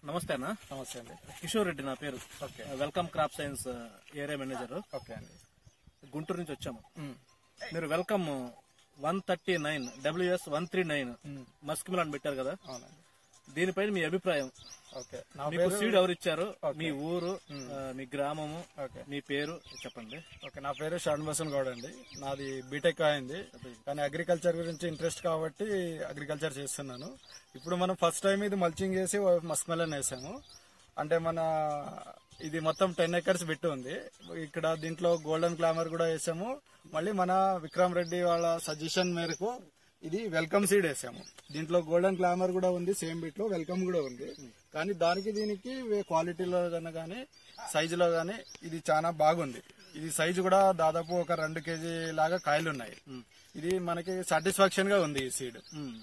నమస్తే అన్న నమస్తే అండి కిషోర్ రెడ్డి నా పేరు okay welcome crop science area manager okay అండి గుంటూరు నుంచి వచ్చాము మ్, మీరు welcome one thirty nine WS one three nine మ్, మస్క్ మిలాన్ పెట్టారు కదా అవునండి దీనిపైన మీ అభిప్రాయం ఓకే నా మీకు పేరు సీడ్ ఎవరు ఇచ్చారు మీ ఊరు ఆ, మీ గ్రామము ఓకే మీ పేరు చెప్పండి ఓకే నా పేరు షణ్భసన్ గౌడ్ అండి నాది బీటెక్ అయింది కానీ అగ్రికల్చర్ గురించి ఇంట్రెస్ట్ కాబట్టి అగ్రికల్చర్ చేస్తున్నాను ఇప్పుడు మనం ఫస్ట్ టైం ఇది మల్చింగ్ చేసి మస్మెలన్ వేసాము అంటే మన ఇది మొత్తం టెన్ ఎకర్స్ బిట్టు ఉంది ఇక్కడ దీంట్లో గోల్డెన్ గ్లామర్ కూడా వేసాము మళ్ళీ మన విక్రమ్ రెడ్డి వాళ్ళ సజెషన్ మేరకు ఇది వెల్కమ్ సీడ్ వేసాము దీంట్లో గోల్డెన్ గ్లామర్ కూడా ఉంది సేమ్ బిట్ లో వెల్కమ్ కూడా ఉంది కానీ దానికి దీనికి క్వాలిటీలో కానీ సైజులో కానీ ఇది చాలా బాగుంది ఇది సైజు కూడా దాదాపు ఒక రెండు కేజీ లాగా కాయలు ఉన్నాయి ఇది మనకి సాటిస్ఫాక్షన్ గా ఉంది ఈ సీడ్ మ్.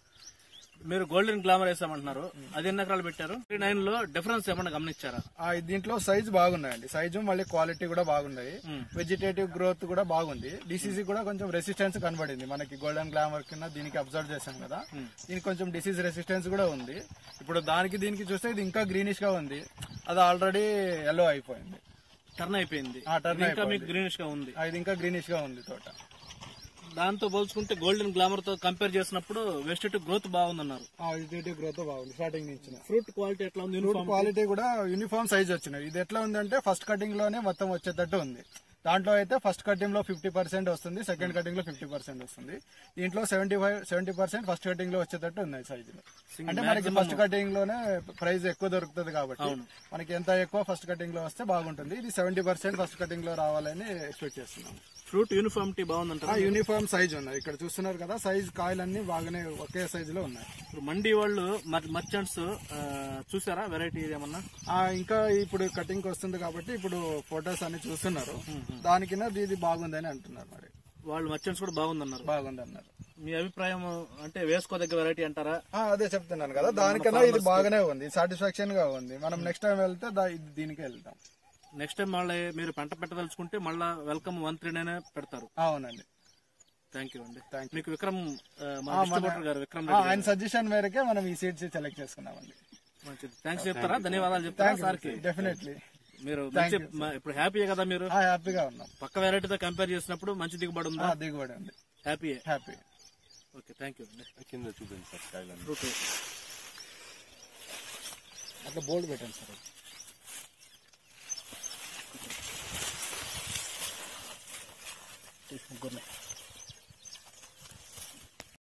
మీరు గోల్డెన్ గ్లామర్ వేసామంటున్నారు అది ఎన్ని ఎకరాలు పెట్టారు త్రీ నైన్ లో డిఫరెన్స్ ఏమన్నా గమనించారా ఆ, దీంట్లో సైజ్ బాగున్నాయండి సైజు మళ్ళీ క్వాలిటీ కూడా బాగున్నాయి మ్మ్. వెజిటేటివ్ గ్రోత్ కూడా బాగుంది డిసీజ్ కూడా కొంచెం రెసిస్టెన్స్ కనబడింది మనకి గోల్డెన్ గ్లామర్ కింద దీనికి అబ్జర్వ్ చేశాం కదా దీనికి కొంచెం డిసీజ్ రెసిస్టెన్స్ కూడా ఉంది ఇప్పుడు దానికి దీనికి చూస్తే ఇది ఇంకా గ్రీనిష్ గా ఉంది అది ఆల్రెడీ ఎల్లో అయిపోయింది టర్న్ అయిపోయింది ఆ, turn ఇది ఇంకా అయిపోయింది. మీకు గ్రీనిష్ గా ఉంది ఆ, ఇది ఇంకా గ్రీనిష్ గా ఉంది తోట దాంతో పోల్చుకుంటే గోల్డెన్ గ్లామర్ తో కంపేర్ చేసినప్పుడు వెజిటేటివ్ గ్రోత్ బాగుందన్నారు వెజిటేటివ్ గ్రోత్ బాగుంది స్టార్టింగ్ నుంచి ఫ్రూట్ క్వాలిటీ ఎట్లా ఉంది ఫ్రూట్ క్వాలిటీ కూడా యూనిఫామ్ సైజ్ వచ్చినాయి ఇది ఎట్లా ఉందంటే ఫస్ట్ కటింగ్ లోనే మొత్తం వచ్చేటట్టు ఉంది దాంట్లో అయితే ఫస్ట్ కటింగ్ లో ఫిఫ్టీ పర్సెంట్ వస్తుంది సెకండ్ కటింగ్ లో ఫిఫ్టీ పర్సెంట్ వస్తుంది దీంట్లో seventy five seventy percent first cutting లో వచ్చేటట్టు ఉన్నాయి సైజులు అంటే మనకి ఫస్ట్ కటింగ్ లోనే ప్రైస్ ఎక్కువ దొరుకుతుంది కాబట్టి మనకి ఎంత ఎక్కువ ఫస్ట్ కటింగ్ లో వస్తే బాగుంటుంది ఇది సెవెంటీ పర్సెంట్ ఫస్ట్ కటింగ్ లో రావాలని ఎక్స్పెక్ట్ చేస్తున్నాం ఫ్రూట్ యూనిఫామిటీ బాగుందంటారు ఆ యూనిఫామ్ సైజ్ ఉన్నాయి ఇక్కడ చూస్తున్నారు కదా సైజ్ కాయలన్నీ బాగానే ఒకే సైజ్ లో ఉన్నాయి ఇప్పుడు మండీ వాళ్ళు మర్చెంట్స్ చూసారా వెరైటీ ఏమన్నా ఆ ఇంకా ఇప్పుడు కటింగ్ వస్తుంది కాబట్టి ఇప్పుడు ఫొటోస్ అన్ని చూస్తున్నారు దానికి ఇది బాగుందని అంటున్నారు మరి వాళ్ళు మర్చెంట్స్ కూడా బాగుందన్నారు బాగుంది అన్నారు మీ అభిప్రాయం అంటే వేసుకోదగ్గ వెరైటీ అంటారా ఆ, అదే చెప్తున్నాను కదా దానికన్నా ఇది బాగానే ఉంది సాటిస్ఫాక్షన్ గా ఉంది మనం నెక్స్ట్ టైం వెళ్తే దా- ఇది దీనికి వెళ్తాం నెక్స్ట్ టైం మళ్ళీ మీరు పంట పెట్టదలుచుకుంటే మళ్ళా వెల్కమ్ వన్ త్రీ నైన్ పెడతారు అవునండి థ్యాంక్ యూ అండి Thank మీకు విక్రమ్ ఆ, మా డిస్ట్రిబ్యూటర్ గారు విక్రమ్ ఆ, ఆయన సజెషన్ మేరకే మనం ఈ సీట్స్ సెలెక్ట్ చేసుకున్నామండి మంచిది థ్యాంక్స్ చెప్తారా ధన్యవాదాలు చెప్తారా సార్కి డెఫినెట్లీ మీరు మంచి మ- ఇప్పుడు హ్యాపీ కదా మీరు హ్యాపీగా ఉన్నాం పక్క వెరైటీతో కంపేర్ చేసినప్పుడు మంచి దిగుబడి ఉందా ఆ, దిగుబడి ఉంది happy happy okay thank you అండి కింద చూపింది సార్ కాయలను ఫ్రూట్ అట్లా బోర్డు పెట్టండి సార్ ముగ్గురు